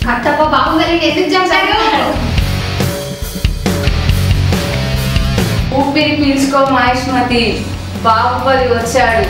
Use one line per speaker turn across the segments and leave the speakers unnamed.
కట్టప్ప బాహుబలి ఎందుకు చంపారు
ఊపిరి పీల్చుకో మహేష్మతి బాహుబలి వచ్చాడు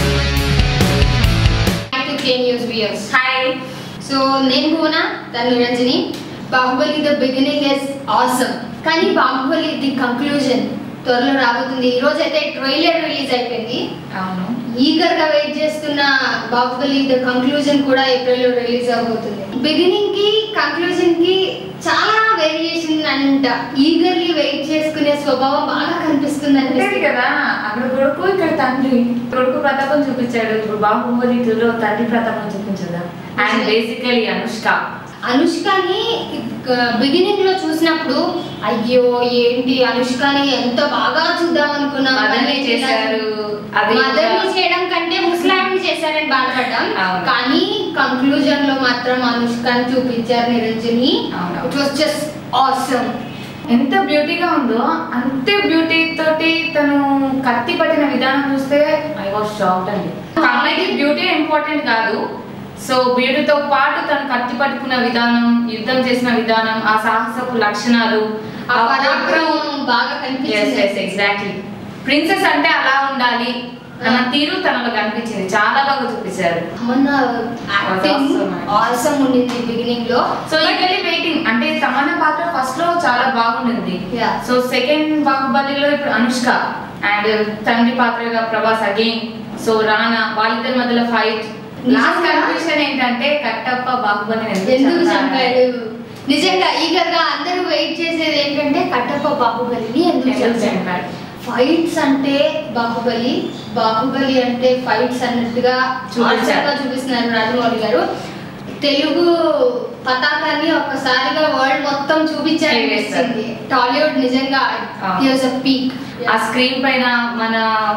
K news viewers
hi
so నేను కూడా తను Niranjani Baahubali the beginning is awesome కానీ బాహుబలి ది కంక్లూజన్ త్వరలో రాబోతుంది ఈ రోజు అయితే ట్రైలర్ రిలీజ్ అయిపోయింది
అవును
ఈగర్ గా వెయిట్ చేస్తున్న బాహుబలి ద కంక్లూజన్ కూడా ఏప్రిల్ లో రిలీజ్ అవబోతుంది బిగినింగ్ కి కంక్లూజన్ కి చాలా వేరియేషన్ అంట ఈగర్లీ వెయిట్ చేసుకునే స్వభావం బాగా కనిపిస్తుంది
అంతే
అనిపిస్తుంది
కదా అక్కడ కొడుకు ఇక్కడ తండ్రి కొడుకు ప్రతాపం చూపించాడు ఇప్పుడు బాహుబలి టూలో తండ్రి ప్రతాపం చూపించదా అండ్ బేసికలీ అనుష్క
అనుష్కని బిగినింగ్ లో చూసినప్పుడు అయ్యో ఏంటి అనుష్కని ఎంత బాగా చూద్దాం అనుకున్నాం
మదర్ని చేశారు అది
మదర్ని
ఇంకా-
చేయడం కంటే ముస్లాంని చేశారని బాధపడ్డాం
అవును.
కానీ కంక్లూజన్ లో మాత్రం అనుష్కని చూపించారు నిరంజని
అవును.
ఇట్ వాస్ జస్ట్ ఆసమ్
ఎంత బ్యూటీగా ఉందో అంతే బ్యూటీ తోటి తను కత్తి పట్టిన విధానం చూస్తే ఐ వాస్ షాక్డ్ అండి ఒక అమ్మాయికి బ్యూటీ ఇంపార్టెంట్ కాదు సో బ్యూటీతో పాటు తను కత్తి పట్టుకున్న విధానం యుద్ధం చేసిన విధానం ఆ సాహసపు లక్షణాలు
ఆ పరాక్రమం బాగా కనిపించింది
ఎగ్జాక్ట్లీ ప్రిన్సెస్ అంటే అలా ఉండాలి తన తీరు తనలో కనిపించింది చాలా బాగా చూపించారు
మొన్న యాక్టింగ్
awesome.
ఆసమ్ ఉండింది బిగినింగ్ లో
సో ఈగలీ వెయిటింగ్ అంటే తమన్నా పాత్ర ఫస్ట్ లో చాలా బాగుండింది
Yeah.
సో సెకండ్ బాహుబలిలో ఇప్పుడు అనుష్క అండ్ తండ్రి పాత్రగా ప్రభాస్ అగైన్ సో రానా వాళ్ళిద్దరి మధ్యలో ఫైట్ లాస్ట్
నిజంగా?
కన్ఫ్యూషన్ ఏంటంటే కట్టప్ప బాహుబలి
ఎందుకు చంపాడు నిజంగా ఈగర్ గా అందరూ వెయిట్ చేసేది ఏంటంటే కట్టప్ప బాహుబలిని ఎందుకు చంపాడు ఫైట్స్ అంటే బాహుబలి బాహుబలి అంటే ఫైట్స్ అన్నట్టుగా
చూపించారు.
ఆసంగా చూపిస్తున్నారు రాజమౌళి గారు తెలుగు పతాకాన్ని ఒక్కసారిగా వరల్డ్ మొత్తం చూపించారు
ఎగరేస్తారు.
అనిపిస్తుంది టాలీవుడ్ నిజంగా
ఆ.
పీక్
ఆ స్క్రీన్ పైన మన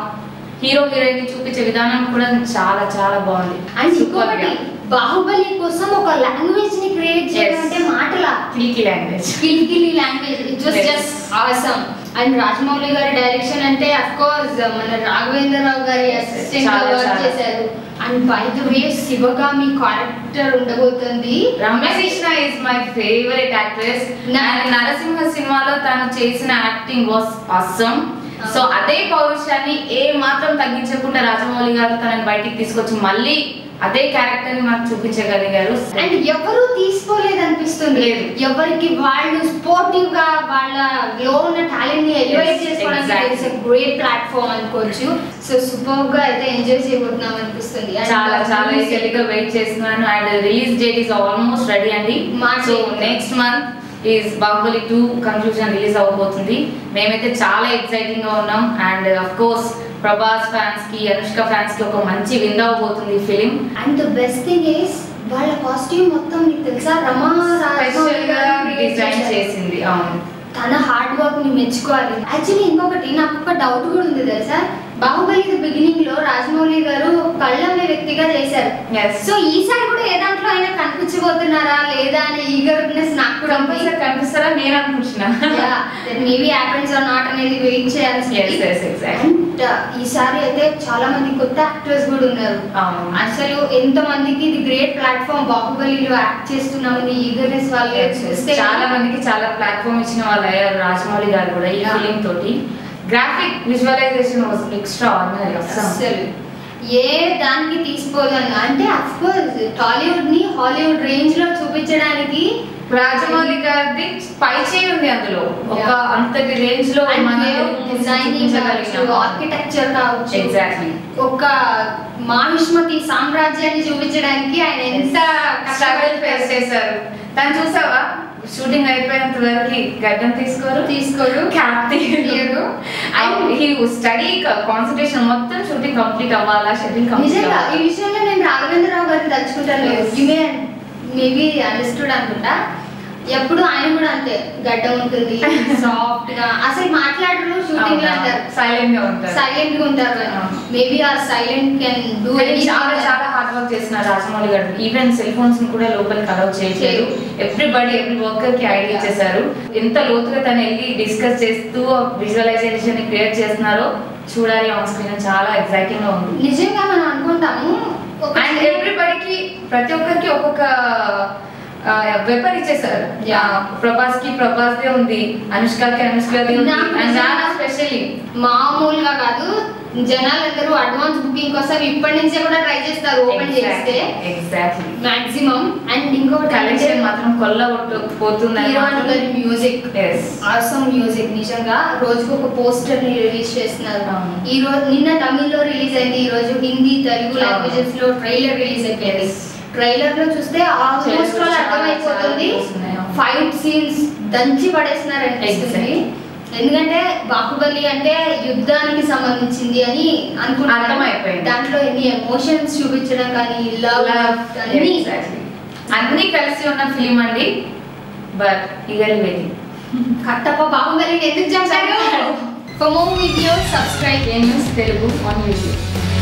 హీరో హీరోయిన్ ని చూపించే విధానం కూడా చాలా చాలా బాగుంది
అండ్
Super
ఇంకొకటి
గా.
బాహుబలి కోసం ఒక లాంగ్వేజ్ ని క్రియేట్ చేయడం
Yes.
అంటే మాటలా
Kiliki language
Kilikili language it was
Yes.
Just awesome and Rajamouli గారి డైరెక్షన్ అంటే అఫ్ కోర్స్ మన రాఘవేంద్రరావు గారి అసిస్టెంట్ గా
చాలా,
వర్క్
చాలా.
చేశారు and by the way Sivagami character ఉండబోతుంది
Ramya Krishna is my favourite actress
నా-
అండ్ నరసింహ సినిమాలో తను చేసిన యాక్టింగ్ వాస్ అస్సమ్ సో అదే పౌరుషాన్ని ఏ మాత్రం తగ్గించకుండా రాజమౌళి గారు తనని బయటికి తీసుకొచ్చి మళ్ళీ అదే క్యారెక్టర్ ని మనకు చూపించగలిగారు
అండ్ ఎవరు తీసుకోలేదు అనిపిస్తుంది
లేదు.
ఎవరికి వాళ్ళు స్పోర్టివ్ గా వాళ్ళ లో ఉన్న టాలెంట్ ని ఎలివేట్
Yes,
చేసుకోవడానికి
exactly.
గ్రేట్ ప్లాట్ఫామ్ అనుకోవచ్చు సో సూపర్ గా అయితే ఎంజాయ్ చేయబోతున్నాం అనిపిస్తుంది And
చాలా చాలా
music-
ఈగర్లీగా వెయిట్ చేస్తున్నాను and release date is almost ready అండి
March
so
eighth.
Next month is Baahubali two conclusion release అవ్వబోతుంది మేమైతే చాలా ఎక్సైటింగ్ గా ఉన్నాం and of course Prabhas fans కి అనుష్క ఫ్యాన్స్ కి ఒక మంచి వింద అవబోతుంది film
and the best thing is వాళ్ళ కాస్ట్యూమ్ మొత్తం నీకు తెలుసా రమా
స్పెషల్
రాజమౌళి
గా
గారు create
డిజైన్
చేశారు.
చేసింది అవును
తన హార్డ్ వర్క్ ని మెచ్చుకోవాలి యాక్చువల్లీ ఇంకొకటి నాకు ఒక డౌట్ కూడా ఉంది తెలుసా బాహుబలి బిగినింగ్ లో రాజమౌళి గారు కళ్ళమ్మే వ్యక్తిగా చేశారు
ఎస్
సో ఈసారి కూడా ఏ దాంట్లో అయినా కనిపించబోతున్నారా లేదా అనే ఈగర్నెస్ నాకు కూడా ఉంది
కంపల్సరీ కనిపిస్తారా నేను అనుకుంటున్నా
మేబీ హ్యాపెన్స్ ఆర్ నాట్ అనేది వెయిట్ చేయాల్సింది
ఎస్ ఎస్ ఎగ్జాక్ట్
అండ్ ఈసారి అయితే చాలా మంది కొత్త యాక్టర్స్ కూడా ఉన్నారు
అవును
అసలు ఎంత మందికి ఇది గ్రేట్ ప్లాట్ఫామ్ బాహుబలిలో యాక్ట్ చేస్తున్నామని ఈగర్నెస్ వాళ్ళు చూస్తే
చాలా మందికి చాలా ప్లాట్ఫామ్ ఇచ్చిన వాళ్ళు అయ్యారు రాజమౌళి గారు కూడా ఈ
Yeah.
ఫిలిం తోటి graphic visualization was extraordinary
అసలు ఏ దానికి తీసుకోదని అంటే అఫ్ కోర్స్ టాలీవుడ్ ని హాలీవుడ్ రేంజ్ లో చూపించడానికి
రాజమౌళి గారిది పై చేయి ఉంది అందులో ఒక
Yeah.
అంతటి రేంజ్ లో
డిజైనింగ్ కావచ్చు ఆర్కిటెక్చర్ కావచ్చు
ఎగ్జాక్ట్లీ
ఒక మాహిష్మతి సామ్రాజ్యాన్ని చూపించడానికి ఆయన ఎంత
స్ట్రగల్ ఫేస్ చేశారు తను చూసావా షూటింగ్ అయిపోయినంత వరకు గడ్డం తీసుకోరు
తీసుకోరు
క్యాప్
తీయరు.
హీ స్టడీ కాన్సన్ట్రేషన్ మొత్తం షూటింగ్ కంప్లీట్ అవ్వాలా షెడ్యూల్ కంప్లీట్
నిజంగా ఈ
అవ్వాలి
విషయంలో నేను రాఘవేంద్రరావు గారిని తలుచుకుంటాను
Yes.
You may maybe understood అనుకుంటా ఎప్పుడు ఆయన కూడా అంతే గడ్డ ఉంటుంది సాఫ్ట్ గా అసలు మాట్లాడరు షూటింగ్ లో అంటారు
సైలెంట్ గా ఉంటారు
సైలెంట్ గా ఉంటారు
అవును.
మేబీ ఆ సైలెంట్ కెన్ డూ
కానీ చాలా చాలా హార్డ్ వర్క్ చేస్తున్నారు రాజమౌళి గారు ఈవెన్ సెల్ ఫోన్స్ కూడా లోపలికి అలౌ చేయట్లేదు ఎవ్రీబడి ఎవ్రీ వర్కర్ కి ఐడియా ఇచ్చేసారు ఎంత లోతుగా తను వెళ్ళి డిస్కస్ చేస్తూ విజువలైజేషన్ క్రియేట్ చేస్తున్నారో చూడాలి ఆన్ స్క్రీన్ చాలా ఎక్సైటింగ్ గా ఉంది
నిజంగా మనం అనుకుంటాము ఒక
అండ్ ఎవ్రీబడికి ప్రతి ఒక్కరికి ఒక్కొక్క వెపన్ ఇచ్చేసారు
Yeah.
ప్రభాస్ కి ప్రభాస్ దే ఉంది అనుష్కకి అనుష్కది ఉంది
నాకు
అండ్ రానా స్పెషల్లీ
మామూలుగా కాదు జనాలందరూ అడ్వాన్స్ బుకింగ్ కోసం ఇప్పటి నుంచే కూడా ట్రై చేస్తారు ఓపెన్ చేస్తే
ఎగ్జాక్ట్లీ
మాక్సిమం అండ్ ఇంకొకటి
కలెక్షన్ మాత్రం కొల్ల పోతుందని
హీరో గారి మ్యూజిక్
ఎస్
ఆసమ్ మ్యూజిక్ నిజంగా రోజుకు ఒక పోస్టర్ ని రిలీజ్ చేస్తున్నారు
అవును.
ఈ రోజు నిన్న తమిళ్లో రిలీజ్ అయింది ఈ రోజు హిందీ తెలుగు
అవును.
లాంగ్వేజెస్ లో ట్రైలర్ రిలీజ్ అయిపోయింది
Yes.
ట్రైలర్ లో చూస్తే ఆల్మోస్ట్
తెలుగు
వాళ్ళు
చాలా,
అర్థమైపోతుంది
చాలా వస్తున్నాయి, అవును.
ఫైట్ సీన్స్ దంచి పడేస్తున్నారు అనిపిస్తుంది ఎందుకంటే బాహుబలి అంటే యుద్ధానికి సంబంధించింది అని అనుకుంటున్నాను
అర్థమైపోయింది.
దాంట్లో ఎన్ని ఎమోషన్స్ చూపించడం కానీ లవ్ అన్ని
ఎగ్జాక్ట్లీ అన్ని కలిసి ఉన్న ఫిలిం అండి బట్ ఇగలి వెయిటింగ్
కట్టప్ప బాహుబలిని ఎందుకు చంపారు for more videos subscribe
A news Telugu on YouTube